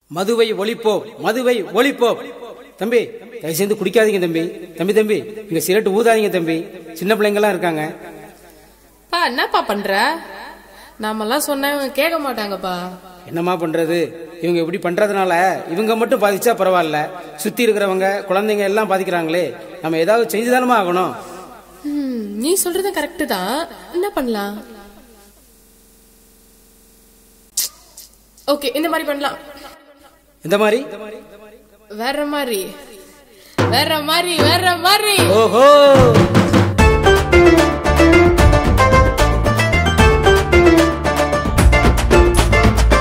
மதுவை ஒழிப்போம் மதுவை ஒழிப்போம் தம்பி தயவு செய்து குடிக்காதீங்க தம்பி தம்பி தம்பி இங்க சிகரெட் ஊதாதீங்க தம்பி சின்ன பிள்ளைங்க எல்லாம் இருக்காங்க பா என்னப்பா பண்ற நாமெல்லாம் சொன்னா இவங்க கேட்க மாட்டாங்கப்பா என்னம்மா பண்றது இவங்க இப்படி பண்றதுனால இவங்க மட்டும் பாதிச்சா பரவாயில்ல சுத்தி இருக்கிறவங்க குழந்தைங்க எல்லாம் பாதிக்கிறாங்களே நம்ம ஏதாவது செஞ்சுதானமா ஆகணும் ம், நீ சொல்றது கரெக்ட் தான் என்ன பண்ணலாம் ஓகே இந்த மாதிரி பண்ணலாம் இந்த மாதிரி வேற மாதிரி வேற மாதிரி வேற மாதிரி ஓஹோ